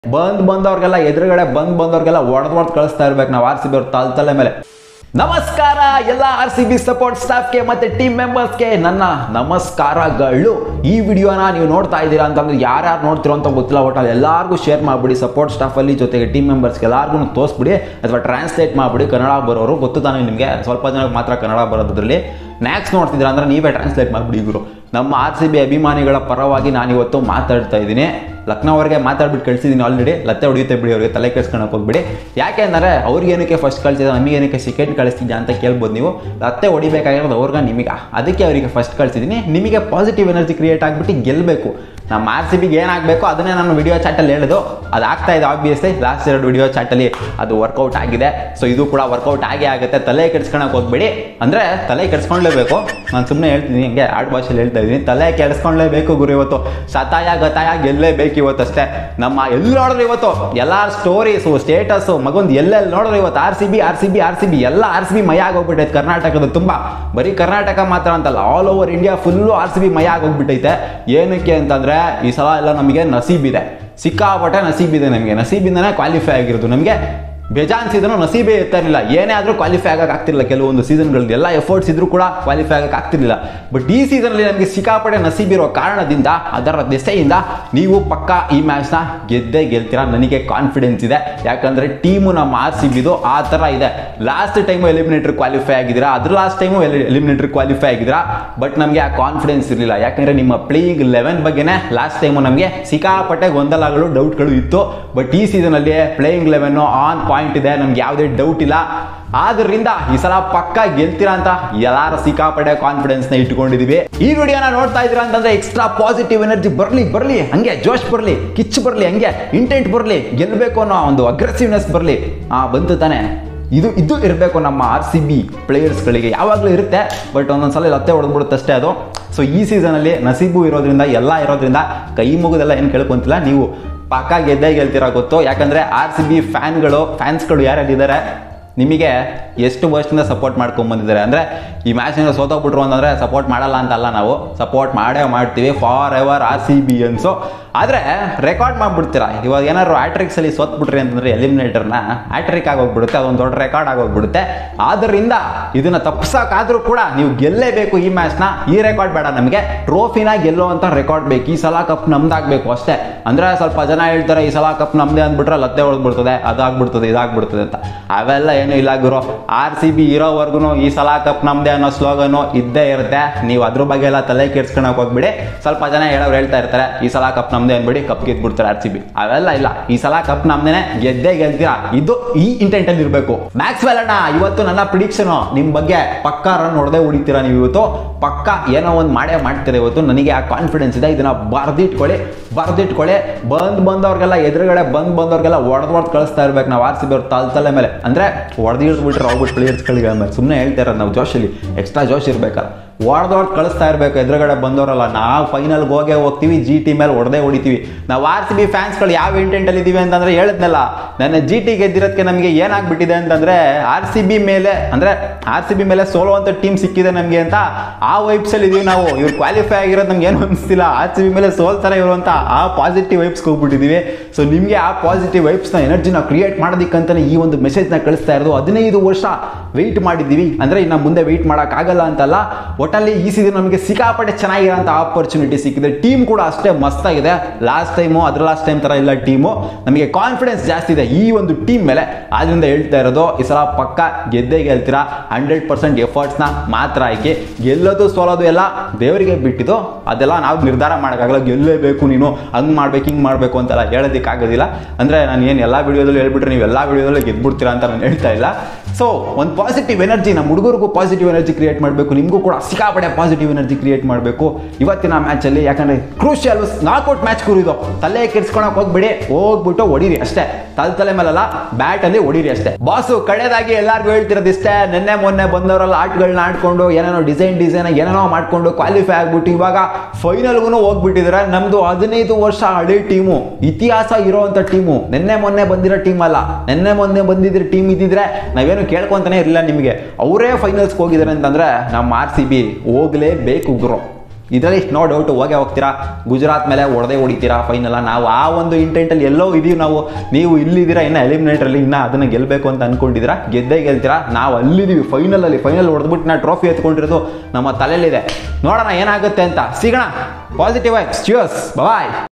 ಬಂದ್ ಬಂದವ್ರಿಗೆಲ್ಲ ಎದುರುಗಡೆ ಬಂದ್ ಬಂದವ್ರಿಗೆಲ್ಲ ಹೊಡೆದ್ ಹೊಡೆದ್ ಕಳಿಸ್ತಾ ಇರ್ಬೇಕು ನಾವು ಆರ್ ಸಿ ಬಿ ಅವ್ರ ತಲೆ ತಲೆ ಮೇಲೆ ನಮಸ್ಕಾರ ಎಲ್ಲ ಆರ್ ಸಿ ಬಿ ಸಪೋರ್ಟ್ ಸ್ಟಾಫ್ಗೆ ಮತ್ತೆ ಟೀಮ್ ಮೆಂಬರ್ಸ್ಗೆ ನನ್ನ ನಮಸ್ಕಾರಗಳು ಈ ವಿಡಿಯೋನ ನೀವು ನೋಡ್ತಾ ಇದ್ದೀರಾ ಅಂತಂದ್ರೆ ಯಾರ್ಯಾರು ನೋಡ್ತಿರೋ ಅಂತ ಗೊತ್ತಿಲ್ಲ ಒಟ್ಟಲ್ಲಿ ಎಲ್ಲರಿಗೂ ಶೇರ್ ಮಾಡಿಬಿಡಿ ಸಪೋರ್ಟ್ ಸ್ಟಾಫಲ್ಲಿ ಜೊತೆಗೆ ಟೀಮ್ ಮೆಂಬರ್ಸ್ಗೆ ಎಲ್ಲರಿಗೂ ತೋರಿಸ್ಬಿಡಿ ಅಥವಾ ಟ್ರಾನ್ಸ್ಲೇಟ್ ಮಾಡಿಬಿಡಿ ಕನ್ನಡ ಬರೋರು ಗೊತ್ತು ತಾನೇ ನಿಮಗೆ ಸ್ವಲ್ಪ ಜನಕ್ಕೆ ಮಾತ್ರ ಕನ್ನಡ ಬರೋದ್ರಲ್ಲಿ ನ್ಯಾಕ್ಸ್ ನೋಡ್ತಿದ್ದೀರಾ ಅಂದ್ರೆ ನೀವೇ ಟ್ರಾನ್ಸ್ಲೇಟ್ ಮಾಡಿಬಿಡಿ ಇವರು ನಮ್ಮ ಆರ್ ಸಿ ಬಿ ಅಭಿಮಾನಿಗಳ ಪರವಾಗಿ ನಾನು ಇವತ್ತು ಮಾತಾಡ್ತಾ ಇದ್ದೀನಿ ಲಕ್ನೋ ಅವ್ರಿಗೆ ಮಾತಾಡ್ಬಿಟ್ಟು ಕಳಿಸಿದ್ದೀನಿ ಆಲ್ರೆಡಿ ಲತ್ತೆ ಹೊಡಿಯುತ್ತೆ ಬಿಡಿ ಅವ್ರಿಗೆ ತಲೆ ಕೆಡ್ಸ್ಕೊಳಕ್ಕೆ ಹೋಗ್ಬಿಡಿ ಯಾಕೆ ಅಂದರೆ ಅವ್ರಿಗೇನಕ್ಕೆ ಫಸ್ಟ್ ಕಳಿಸಿದ ನಮಗೇನಕ್ಕೆ ಸೆಕೆಂಡ್ ಕಳಿಸ್ತಿದ್ಯಾ ಅಂತ ಕೇಳ್ಬೋದು ನೀವು ಲತ್ತೆ ಹೊಡಿಬೇಕಾಗಿರೋದು ಅವ್ರಿಗೆ ನಿಮಗೆ ಅದಕ್ಕೆ ಅವರಿಗೆ ಫಸ್ಟ್ ಕಳಿಸಿದ್ದೀನಿ ನಿಮಗೆ ಪಾಸಿಟಿವ್ ಎನರ್ಜಿ ಕ್ರಿಯೇಟ್ ಆಗಿಬಿಟ್ಟು ಗೆಲ್ಲಬೇಕು ನಮ್ಮ ಆರ್ ಸಿ ಬಿಗೆ ಏನಾಗಬೇಕು ಅದನ್ನೇ ನಾನು ವಿಡಿಯೋ ಚಾಟಲ್ಲಿ ಹೇಳೋದು ಅದು ಆಗ್ತಾ ಇದೆ ಆಬ್ವಿಯಸ್ಲಿ ಲಾಸ್ಟ್ ಎರಡು ವಿಡಿಯೋ ಚಾಟಲ್ಲಿ ಅದು ವರ್ಕೌಟ್ ಆಗಿದೆ ಸೊ ಇದು ಕೂಡ ವರ್ಕೌಟ್ ಆಗೇ ಆಗುತ್ತೆ ತಲೆ ಕೆಡ್ಸ್ಕೊಳಕ್ಕೆ ಹೋಗ್ಬೇಡಿ ಅಂದರೆ ತಲೆ ಕೆಡ್ಸ್ಕೊಂಡ್ಲೇಬೇಕು ನಾನು ಸುಮ್ಮನೆ ಹೇಳ್ತೀನಿ ಹಿಂಗೆ ಆಡ್ ಭಾಷೆಯಲ್ಲಿ ಹೇಳ್ತಾ ಇದ್ದೀನಿ ತಲೆ ಕೆಡ್ಸ್ಕೊಂಡ್ಲೇಬೇಕು ಗುರು ಇವತ್ತು ಸತಾಯ ಗತಾಯ ಗೆಲ್ಲೇಬೇಕು ಇವತ್ತು ಅಷ್ಟೇ ನಮ್ಮ ಎಲ್ಲಿ ನೋಡಿದ್ರು ಇವತ್ತು ಎಲ್ಲ ಸ್ಟೋರೀಸು ಸ್ಟೇಟಸ್ಸು ಮಗೊಂದು ಎಲ್ಲೆಲ್ಲಿ ನೋಡಿದ್ರು ಇವತ್ತು R C B R C B R C B ಎಲ್ಲ ಆರ್ ಸಿ ಬಿ ಮಯ ಆಗೋಗ್ಬಿಟ್ಟೈತೆ ಕರ್ನಾಟಕದ ತುಂಬ ಬರೀ ಕರ್ನಾಟಕ ಮಾತ್ರ ಅಂತಲ್ಲ all over India full R C B ಮಯ ಆಗೋಗ್ಬಿಟ್ಟೈತೆ ಏನಕ್ಕೆ ಅಂತಂದರೆ ಈ ಸಲ ಎಲ್ಲ ನಮಗೆ ನಸೀಬಿದೆ ಸಿಕ್ಕಾಪಟ್ಟೆ ನಸೀಬಿದೆ ನಮಗೆ ನಸೀಬಿಂದನೇ ಕ್ವಾಲಿಫೈ ಆಗಿರೋದು ನಮಗೆ ಬೇಜಾನ್ಸ್ ಇದನ್ನು ನಸೀಬೇ ಇರ್ತಾ ಇರಲಿಲ್ಲ ಏನೇ ಆದರೂ ಕ್ವಾಲಿಫೈ ಆಗಕ್ಕೆ ಆಗ್ತಿರಲಿಲ್ಲ ಕೆಲವೊಂದು ಸೀಸನ್ಗಳಲ್ಲಿ ಎಲ್ಲ ಎಫರ್ಟ್ಸ್ ಇದ್ರೂ ಕೂಡ ಕ್ವಾಲಿಫೈ ಆಗಕ್ಕೆ ಆಗ್ತಿರ್ಲಿಲ್ಲ ಬಟ್ ಈ ಸೀಸನಲ್ಲಿ ನಮಗೆ ಸಿಕ್ಕಾಪಟ್ಟೆ ನಸೀಬಿರೋ ಕಾರಣದಿಂದ ಅದರ ದೆಸೆಯಿಂದ ನೀವು ಪಕ್ಕ ಈ ಮ್ಯಾಚ್ನ ಗೆದ್ದೇ ಗೆಲ್ತೀರಾ ನನಗೆ ಕಾನ್ಫಿಡೆನ್ಸ್ ಇದೆ ಯಾಕಂದರೆ ಟೀಮು ನಮ್ಮ ಆರ್ ಸಿ ಬಿದು ಆ ಥರ ಇದೆ ಲಾಸ್ಟ್ ಟೈಮು ಎಲಿಮಿನೇಟರ್ ಕ್ವಾಲಿಫೈ ಆಗಿದ್ದೀರಾ ಅದ್ರ ಲಾಸ್ಟ್ ಟೈಮು ಎಲಿಮಿನೇಟರ್ ಕ್ವಾಲಿಫೈ ಆಗಿದ್ದೀರಾ ಬಟ್ ನಮಗೆ ಆ ಕಾನ್ಫಿಡೆನ್ಸ್ ಇರಲಿಲ್ಲ ಯಾಕಂದರೆ ನಿಮ್ಮ ಪ್ಲೇಯಿಂಗ್ ಲೆವೆನ್ ಬಗ್ಗೆನೇ ಲಾಸ್ಟ್ ಟೈಮು ನಮಗೆ ಸಿಕ್ಕಾಪಟ್ಟೆ ಗೊಂದಲಗಳು ಡೌಟ್ಗಳು ಇತ್ತು ಬಟ್ ಈ ಸೀಸನಲ್ಲಿ ಪ್ಲೇಯಿಂಗ್ ಲೆವೆನ್ನು ಆನ್ ಪಾಯಿಂಟ್ ಇದೆ ನಮ್ಗೆ ಯಾವುದೇ ಡೌಟ್ ಇಲ್ಲ ಆದ್ರಿಂದ ಈ ಸಲ ಪಕ್ಕ ಗೆಲ್ತೀರಾ ಅಂತ ಎಲ್ಲಾರ ಸಿಕ್ಕಾಪಟ್ಟೆ ಕಾನ್ಫಿಡೆನ್ಸ್ ನ ಇಟ್ಕೊಂಡಿದೀವಿ ಈ ವಿಡಿಯೋನ ನೋಡ್ತಾ ಇದ್ದೀರಾ ಅಂತಂದ್ರೆ ಎಕ್ಸ್ಟ್ರಾ ಪಾಸಿಟಿವ್ ಎನರ್ಜಿ ಬರ್ಲಿ ಬರ್ಲಿ ಹಂಗೆ ಜೋಶ್ ಬರ್ಲಿ ಕಿಚ್ ಬರ್ಲಿ ಹಂಗೆ ಇಂಟೆಂಟ್ ಬರ್ಲಿ ಗೆಲ್ಬೇಕು ಅನ್ನೋ ಒಂದು ಅಗ್ರೆಸಿವ್ನೆಸ್ ಬರ್ಲಿ ಆ ಬಂತು ತಾನೆ ಇದು ಇದು ಇರಬೇಕು ನಮ್ಮ ಆರ್ ಸಿ ಬಿ ಪ್ಲೇಯರ್ಸ್ಗಳಿಗೆ ಯಾವಾಗಲೂ ಇರುತ್ತೆ ಬಟ್ ಒಂದೊಂದ್ಸಲ ಲತ್ತೆ ಹೊಡೆದ್ಬಿಡುತ್ತೆ ಅಷ್ಟೇ ಅದು ಸೊ ಈ ಸೀಸನಲ್ಲಿ ನಸೀಬು ಇರೋದ್ರಿಂದ ಎಲ್ಲ ಇರೋದ್ರಿಂದ ಕೈ ಮುಗಿದೆಲ್ಲ ಏನು ಕೇಳ್ಕೊಂತಿಲ್ಲ ನೀವು ಪಕ್ಕ ಗೆದ್ದೇ ಗೆಲ್ತೀರಾ ಗೊತ್ತು ಯಾಕಂದರೆ ಆರ್ ಸಿ ಬಿ ಫ್ಯಾನ್ಗಳು ಫ್ಯಾನ್ಸ್ಗಳು ಯಾರ್ಯಾರಿದ್ದಾರೆ ನಿಮಗೆ ಎಷ್ಟು ವರ್ಷದಿಂದ ಸಪೋರ್ಟ್ ಮಾಡ್ಕೊಂಬಂದಿದ್ದಾರೆ ಅಂದರೆ ಈ ಮ್ಯಾಚ್ನಿಂದ ಸೋತೋಗ್ಬಿಟ್ರು ಅಂತಂದರೆ ಸಪೋರ್ಟ್ ಮಾಡಲ್ಲ ಅಂತಲ್ಲ ನಾವು ಸಪೋರ್ಟ್ ಮಾಡೇ ಮಾಡ್ತೀವಿ for ever R C B ಅನ್ಸು ಆದರೆ ರೆಕಾರ್ಡ್ ಮಾಡಿಬಿಡ್ತೀರಾ ಇವಾಗ ಏನಾದ್ರು ಆಟ್ರಿಕ್ಸಲ್ಲಿ ಸೋತ್ಬಿಟ್ರಿ ಅಂತಂದರೆ ಎಲಿಮಿನೇಟರ್ನ ಆಟ್ರಿಕ್ ಆಗೋಗ್ಬಿಡುತ್ತೆ ಅದೊಂದು ದೊಡ್ಡ ರೆಕಾರ್ಡ್ ಆಗೋಗ್ಬಿಡುತ್ತೆ ಆದ್ದರಿಂದ ಇದನ್ನು ತಪ್ಪಿಸೋಕ್ಕಾದ್ರೂ ಕೂಡ ನೀವು ಗೆಲ್ಲೇಬೇಕು ಈ ಮ್ಯಾಚ್ನ ಈ ರೆಕಾರ್ಡ್ ಬೇಡ ನಮಗೆ ಟ್ರೋಫಿನ ಗೆಲ್ಲುವಂಥ ರೆಕಾರ್ಡ್ ಬೇಕು ಈ ಸಲ ಕಪ್ ನಮ್ದಾಗಬೇಕು ಅಷ್ಟೇ ಅಂದರೆ ಸ್ವಲ್ಪ ಜನ ಹೇಳ್ತಾರೆ ಈ ಸಲ ಕಪ್ ನಮ್ಮದೇ ಅಂದ್ಬಿಟ್ರೆ ಲತ್ತೆ ಹೊಡೆದ್ಬಿಡ್ತದೆ ಅದಾಗ್ಬಿಡ್ತದೆ ಇದಾಗ್ಬಿಡ್ತದೆ ಅಂತ ಅವೆಲ್ಲ ಏನೂ ಇಲ್ಲ ಗುರು ಆರ್ ಸಿ ಬಿ ಇರೋವರೆಗೂ ಈ ಸಲ ಕಪ್ ನಮ್ಮದೇ ಅನ್ನೋ ಸ್ಲೋಗನು ಇದ್ದೇ ಇರುತ್ತೆ ನೀವು ಅದ್ರ ಬಗ್ಗೆ ಎಲ್ಲ ತಲೆ ಕೆಡ್ಸ್ಕೊಳಕ್ ಹೋಗ್ಬಿಡಿ ಸ್ವಲ್ಪ ಜನ ಹೇಳೋರು ಹೇಳ್ತಾ ಇರ್ತಾರೆ ಈ ಸಲ ಕಪ್ ನಮ್ದೇ ಅನ್ಬಿಡಿ ಕಪ್ ಗೆದ್ಬಿಡ್ತಾರೆ ಆರ್ ಸಿ ಬಿ ಅವೆಲ್ಲ ಇಲ್ಲ ಈ ಸಲ ಕಪ್ ನಮ್ದೇನೆ ಗೆದ್ದೇ ಗೆಲ್ತೀರಾ ಇದು ಈ ಇಂಟೆಂಟ್ ಅಲ್ಲಿ ಇರಬೇಕು ಮ್ಯಾಕ್ಸ್ ಅಣ್ಣ ಇವತ್ತು ನನ್ನ ಪ್ರಿಡಿಕ್ಷನ್ ನಿಮ್ ಬಗ್ಗೆ ಪಕ್ಕ ರನ್ ಹೊಡೆದೇ ಹೊಡಿತೀರಾ ನೀವು ಇವತ್ತು ಪಕ್ಕ ಏನೋ ಒಂದು ಮಾಡೇ ಮಾಡ್ತೀರಾ ಇವತ್ತು ನನಗೆ ಆ ಕಾನ್ಫಿಡೆನ್ಸ್ ಇದೆ ಇದನ್ನ ಬರ್ದಿಟ್ಕೊಳ್ಳಿ ಬರ್ದಿಟ್ಕೊಳ್ಳಿ ಬಂದ್ ಬಂದವ್ರಿಗೆಲ್ಲ ಎದುರುಗಡೆ ಬಂದ್ ಬಂದವ್ರಿಗೆಲ್ಲ ಹೊಡೆದ್ ಹೊಡೆದ್ ಕಳಿಸ್ತಾ ಇರ್ಬೇಕು ನಾವು ಆರ್ ಸಿ ಬಿ ಅವ್ರ ತಲೆ ತಲೆ ಮೇಲೆ ಅಂದ್ರೆ ಹೊಡೆದಿಡ್ಬಿಟ್ರೆ ಹೋಗ್ಬಿಟ್ಟು ಪ್ಲೇಯರ್ಸ್ಗಳಿಗೆ ಆಮೇಲೆ ಸುಮ್ಮನೆ ಹೇಳ್ತಾ ಇರೋದು ನಾವು ಜೋಶಲ್ಲಿ ಎಕ್ಸ್ಟ್ರಾ ಜೋಶ್ ಇರ್ಬೇಕಲ್ಲ ಹೊಡೆದವ್ರು ಕಳಿಸ್ತಾ ಇರಬೇಕು ಎದುರುಗಡೆ ಬಂದವರಲ್ಲ ನಾವು ಫೈನಲ್ಗೆ ಹೋಗೇ ಹೋಗ್ತೀವಿ ಜಿ ಟಿ ಮೇಲೆ ಹೊಡೆದೇ ಹೊಡಿತೀವಿ ನಾವು ಆರ್ ಸಿ ಬಿ ಫ್ಯಾನ್ಸ್ಗಳು ಯಾವ ಇಂಟೆಂಟಲ್ಲಿ ಇದ್ದೀವಿ ಅಂತಂದ್ರೆ ಹೇಳಿದ್ನಲ್ಲ ನನ್ನ ಜಿ ಟಿ ಗೆದ್ದಿರೋದಕ್ಕೆ ನಮಗೆ ಏನಾಗ್ಬಿಟ್ಟಿದೆ ಅಂತಂದ್ರೆ ಆರ್ ಸಿ ಬಿ ಮೇಲೆ ಅಂದ್ರೆ ಆರ್ ಸಿ ಬಿ ಮೇಲೆ ಸೋಲುವಂಥ ಟೀಮ್ ಸಿಕ್ಕಿದೆ ನಮಗೆ ಅಂತ ಆ ವೈಬ್ಸಲ್ಲಿ ಇದೀವಿ ನಾವು ಇವ್ರು ಕ್ವಾಲಿಫೈ ಆಗಿರೋದು ನಮ್ಗೆ ಏನು ಅನಿಸ್ತಿಲ್ಲ ಆರ್ ಸಿ ಬಿ ಮೇಲೆ ಸೋಲ್ತಾರೆ ಇವರು ಅಂತ ಆ ಪಾಸಿಟಿವ್ ವೈಬ್ಸ್ಗೆ ಹೋಗ್ಬಿಟ್ಟಿದ್ದೀವಿ ಸೊ ನಿಮಗೆ ಆ ಪಾಸಿಟಿವ್ ವೈಬ್ಸ್ನ ಎನರ್ಜಿನ ಕ್ರಿಯೇಟ್ ಮಾಡೋದಕ್ಕಂತಾನೆ ಈ ಒಂದು ಮೆಸೇಜ್ನ ಕಳಿಸ್ತಾ ಇರೋದು ಹದಿನೈದು ವರ್ಷ ವೆಯ್ಟ್ ಮಾಡಿದ್ದೀವಿ ಅಂದರೆ ಇನ್ನು ಮುಂದೆ ವೆಯ್ಟ್ ಮಾಡೋಕ್ಕಾಗಲ್ಲ ಅಂತಲ್ಲ ಒಟ್ಟಲ್ಲಿ ಈ ಸೀಸನ್ ನಮಗೆ ಸಿಕ್ಕಾಪಟ್ಟೆ ಚೆನ್ನಾಗಿರೋಂಥ ಆಪರ್ಚುನಿಟಿ ಸಿಕ್ಕಿದೆ ಟೀಮ್ ಕೂಡ ಅಷ್ಟೇ ಮಸ್ತಾಗಿದೆ ಲಾಸ್ಟ್ ಟೈಮು ಅದ್ರ ಲಾಸ್ಟ್ ಟೈಮ್ ಥರ ಇಲ್ಲ ಟೀಮು ನಮಗೆ ಕಾನ್ಫಿಡೆನ್ಸ್ ಜಾಸ್ತಿ ಇದೆ ಈ ಒಂದು ಟೀಮ್ ಮೇಲೆ ಆದ್ರಿಂದ ಹೇಳ್ತಾ ಇರೋದು ಈ ಸಲ ಪಕ್ಕ ಗೆದ್ದೇ ಗೆಲ್ತೀರಾ ಹಂಡ್ರೆಡ್ ಪರ್ಸೆಂಟ್ ಎಫರ್ಟ್ಸ್ನ ಮಾತ್ರ ಆಯ್ಕೆ ಗೆಲ್ಲೋದು ಸೋಲೋದು ಎಲ್ಲ ದೇವರಿಗೆ ಬಿಟ್ಟಿದ್ದು ಅದೆಲ್ಲ ನಾವು ನಿರ್ಧಾರ ಮಾಡೋಕ್ಕಾಗಲ್ಲ ಗೆಲ್ಲೇಬೇಕು ನೀನು ಹಂಗೆ ಮಾಡ್ಬೇಕು ಹಿಂಗೆ ಮಾಡಬೇಕು ಅಂತೆಲ್ಲ ಹೇಳೋದಕ್ಕಾಗೋದಿಲ್ಲ ಅಂದರೆ ನಾನು ಏನು ಎಲ್ಲ ವಿಡಿಯೋದಲ್ಲಿ ಹೇಳ್ಬಿಟ್ರೆ ನೀವು ಎಲ್ಲ ವಿಡಿಯೋದಲ್ಲಿ ಗೆದ್ಬಿಡ್ತೀರಾ ಅಂತ ನಾನು ಹೇಳ್ತಾ ಇಲ್ಲ ಸೊ ಒಂದು ಪಾಸಿಟಿವ್ ಎನರ್ಜಿ ನಮ್ಮ ಹುಡುಗರಿಗೂ ಪಾಸಿಟಿವ್ ಎನರ್ಜಿ ಕ್ರಿಯೇಟ್ ಮಾಡಬೇಕು ನಿಮಗೂ ಕೂಡ ಸಿಕ್ಕಾಪಟ್ಟೆ ಪಾಸಿಟಿವ್ ಎನರ್ಜಿ ಕ್ರಿಯೇಟ್ ಮಾಡಬೇಕು ಇವತ್ತಿನ ಮ್ಯಾಚಲ್ಲಿ ಯಾಕಂದರೆ ಕ್ರೂಷಿಯಲ್ ನಾಕ್ಔಟ್ ಮ್ಯಾಚ್ ಕುರಿದು ತಲೆ ಕೆಡ್ಸ್ಕೊಳಕ್ ಹೋಗ್ಬಿಡಿ ಹೋಗ್ಬಿಟ್ಟು ಹೊಡೀರಿ ಅಷ್ಟೇ ತಲೆ ತಲೆ ಮೇಲಲ್ಲ ಬ್ಯಾಟಲ್ಲಿ ಹೊಡೀರಿ ಅಷ್ಟೇ ಬಾಸು ಕಡೆದಾಗಿ ಎಲ್ಲರಿಗೂ ಹೇಳ್ತಿರೋದು ಇಷ್ಟೇ ನಿನ್ನೆ ಮೊನ್ನೆ ಬಂದವರೆಲ್ಲ ಆಟಗಳನ್ನ ಆಡ್ಕೊಂಡು ಏನೇನೋ ಡಿಸೈನ್ ಡಿಸೈನ್ ಏನೇನೋ ಮಾಡ್ಕೊಂಡು ಕ್ವಾಲಿಫೈ ಆಗ್ಬಿಟ್ಟು ಇವಾಗ ಫೈನಲ್ಗೂ ಹೋಗ್ಬಿಟ್ಟಿದ್ದಾರೆ ನಮ್ದು ಹದಿನೈದು ವರ್ಷ ಹಳೆ ಟೀಮು ಇತಿಹಾಸ ಇರೋವಂಥ ಟೀಮು ನಿನ್ನೆ ಮೊನ್ನೆ ಬಂದಿರೋ ಟೀಮ್ ಅಲ್ಲ ನಿನ್ನೆ ಮೊನ್ನೆ ಬಂದಿದ್ರೆ ಟೀಮ್ ಇದ್ದಿದ್ರೆ ನಾವೇನು ಕೇಳ್ಕೊಂತಾನೆ ಇರಲಿಲ್ಲ ನಿಮಗೆ ಅವರೇ ಫೈನಲ್ಸ್ಗೆ ಹೋಗಿದ್ದಾರೆ ಅಂತಂದ್ರೆ ನಮ್ಮ ಆರ್ ಸಿ ಬಿ ಹೋಗಲೇಬೇಕು ಗುರು ಇದರಲ್ಲಿ ನೋ ಡೌಟು ಹೋಗೇ ಹೋಗ್ತೀರಾ ಗುಜರಾತ್ ಮೇಲೆ ಹೊಡೆದೇ ಹೊಡಿತೀರಾ ಫೈನಲ್ಲ ನಾವು ಆ ಒಂದು ಇಂಟೆಂಟಲ್ಲಿ ಎಲ್ಲೋ ಇದೀವಿ ನಾವು ನೀವು ಇಲ್ಲಿದ್ದೀರಾ ಇನ್ನು ಎಲಿಮಿನೇಟ್ರಲ್ಲಿ ಇನ್ನು ಅದನ್ನು ಗೆಲ್ಲಬೇಕು ಅಂತ ಅನ್ಕೊಂಡಿದ್ದೀರಾ ಗೆದ್ದೇ ಗೆಲ್ತೀರಾ ನಾವು ಅಲ್ಲಿದ್ದೀವಿ ಫೈನಲಲ್ಲಿ ಫೈನಲ್ ಹೊಡೆದ್ಬಿಟ್ಟು ನಾ ಟ್ರೋಫಿ ಎತ್ಕೊಂಡಿರೋದು ನಮ್ಮ ತಲೆಯಲ್ಲಿದೆ ನೋಡೋಣ ಏನಾಗುತ್ತೆ ಅಂತ ಸಿಗೋಣ ಪಾಸಿಟಿವ್ ವೈಬ್ಸ್ ಚ್ಯೂಸ್ ಬಾಯ್